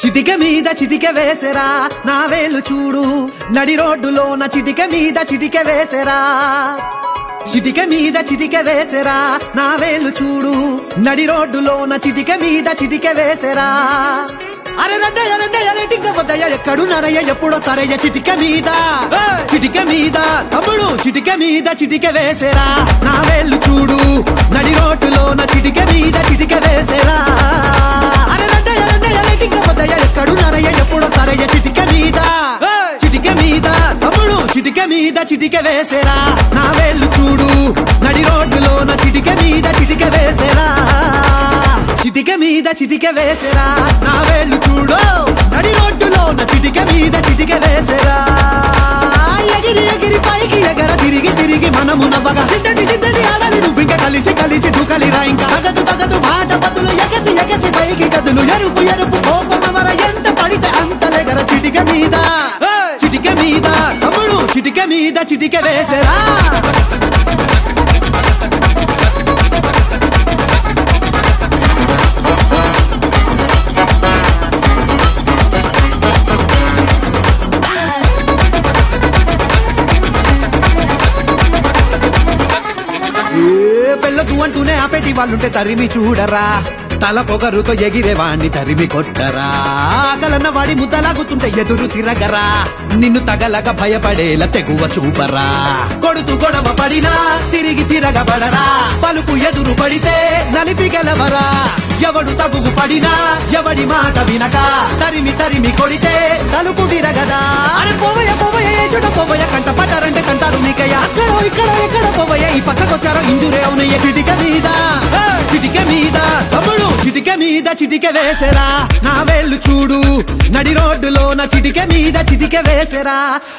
చిటిక మీద చిటిక వేసెరా నా వేళ్ళు చూడు నడి రోడ్డులోన చిటిక మీద చిటిక వేసెరా చిటిక మీద చిటిక వేసెరా నా వేళ్ళు చూడు నడి రోడ్డులోన చిటిక మీద చిటిక వేసెరా అరే రండయ్య రండయ్య లేటింక వద్దయ్య ఎక్కడు నరయ్య ఎప్పుడో సరయ్య చిటిక మీద చిటిక మీద తమ్ముడు చిటిక మీద చిటిక వేసెరా నా వేళ్ళు చూడు నడి రోడ్డులోన చిటిక మీద చిటిక వేసెరా అరే రండయ్య రండయ్య లేటింక వద్దయ్య ఎక్కడు నరయ్య ఎప్పుడో సరయ్య చిటిక మీద చిటిక మీద తమ్ముడు చిటిక మీద చిటిక వేసెరా నా వేళ్ళు చూడు నడి రోడ్డులోన చిటిక మీద చిటిక వేసెరా చిటిక మీద చిటిక వేసెరా నా వేళ్ళు చూడు నడి రోడ్డులోన చిటిక మీద చిటిక వేసెరా ఎగిరి ఎగిరి పైకి ఎగర తిరిగి తిరిగి మనము నవ్వగా చిన్నటి చిన్నటి ఆడాలి నువ్వు ఇంకా కలిసి కలిసి దూకలిరా ఇంకా తగదు తగదు మాట పదులు ఎగసి ఎగసి పైకి కదులు ఎరుపు ఎరుపు కోపమవర ఎంత పడితే అంత లెగర చిటిక మీద చిటిక మీద తమ్ముడు చిటిక మీద చిటిక వేసెరా ఏ పెళ్ళదు అంటూనే ఆపేటి వాళ్ళుంటే తరిమి చూడరా తల పొగరుతో ఎగిరే వాణ్ణి తరిమి కొట్టరా ఆకలన్న వాడి ముద్దలాగుతుంటే ఎదురు తిరగరా నిన్ను తగలక భయపడేలా తెగువ చూపరా కొడుతు గొడవ పడినా తిరిగి తిరగబడరా పలుపు ఎదురు పడితే నలిపి గెలవరా ఎవడు తగువు పడినా ఎవడి మాట వినక తరిమి తరిమి కొడితే తలుపు విరగదా అరే పోవయ్య పోవయ్య ఏ చోట పోవయ్య కంట పట్టారంటే కంటారు మీకయ్య అక్కడో ఇక్కడో ఎక్కడ పోవయ్య ఈ పక్కకొచ్చారో ఇంజురే అవునయ్య చిటిక మీద ఏ, చిటిక మీద తమ్ముడు చిటిక మీద చిటిక వేసెరా నా వేళ్ళు చూడు నడి రోడ్డులో నా చిటిక మీద చిటిక వేసెరా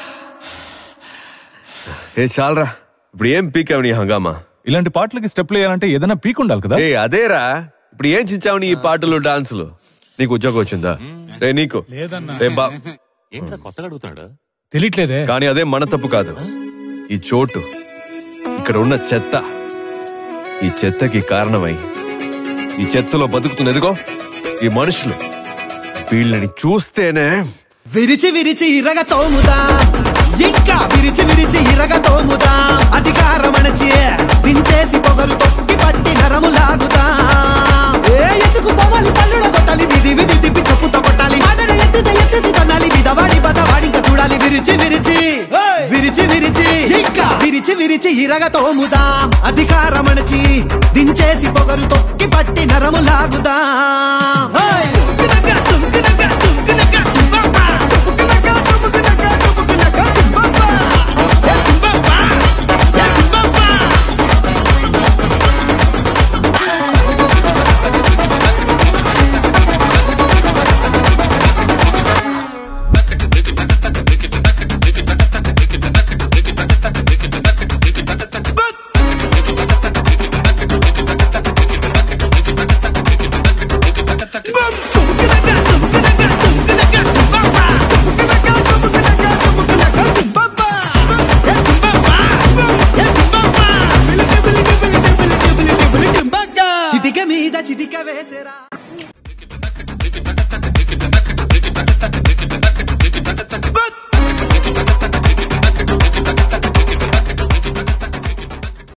ఏ చాలరా ఇప్పుడు ఏం పీకావు నీ హంగామా ఇలాంటి పాటలకి స్టెప్లు వేయాలంటే ఏదైనా పీక్ ఉండాలి కదా ఏ అదేరా ఇప్పుడు ఏం చించావు నీ ఈ పాటలు డాన్సులు నీకు ఉద్యోగం వచ్చిందా రే నీకు రే బా ఏంట్రా కొత్తగా అడుగుతున్నాడు తెలియట్లేదే కానీ అదే మన తప్పు కాదు ఈ చోటు ఇక్కడ ఉన్న చెత్త ఈ చెత్తకి కారణమై ఈ చెత్తలో బతుకుతుంది ఎదుగో ఈ మనుషులు వీళ్ళని చూస్తేనే విరిచి విరిచి ఇరగ తోముదా ఇంకా విరిచి విరిచి ఇరగ తోముదా అధికారమణచి దించేసి పొగరు తొక్కి పట్టి నరము లాగుదా ఏ ఎత్తుకు పోవాలి పల్లుడ కొట్టాలి విధి విధి తిప్పి చెప్పుతో కొట్టాలి ఆడన ఎత్తుత ఎత్తుతి తన్నాలి విధవాడి పదవాడి ఇంకా చూడాలి విరిచి విరిచి విరిచి విరిచి ఇంకా విరిచి విరిచి ఇరగ తోముదా అధికారమణచి దించేసి పొగరు తొక్కి పట్టి నరము లాగుదా తుంకినగా, తుంకినగా,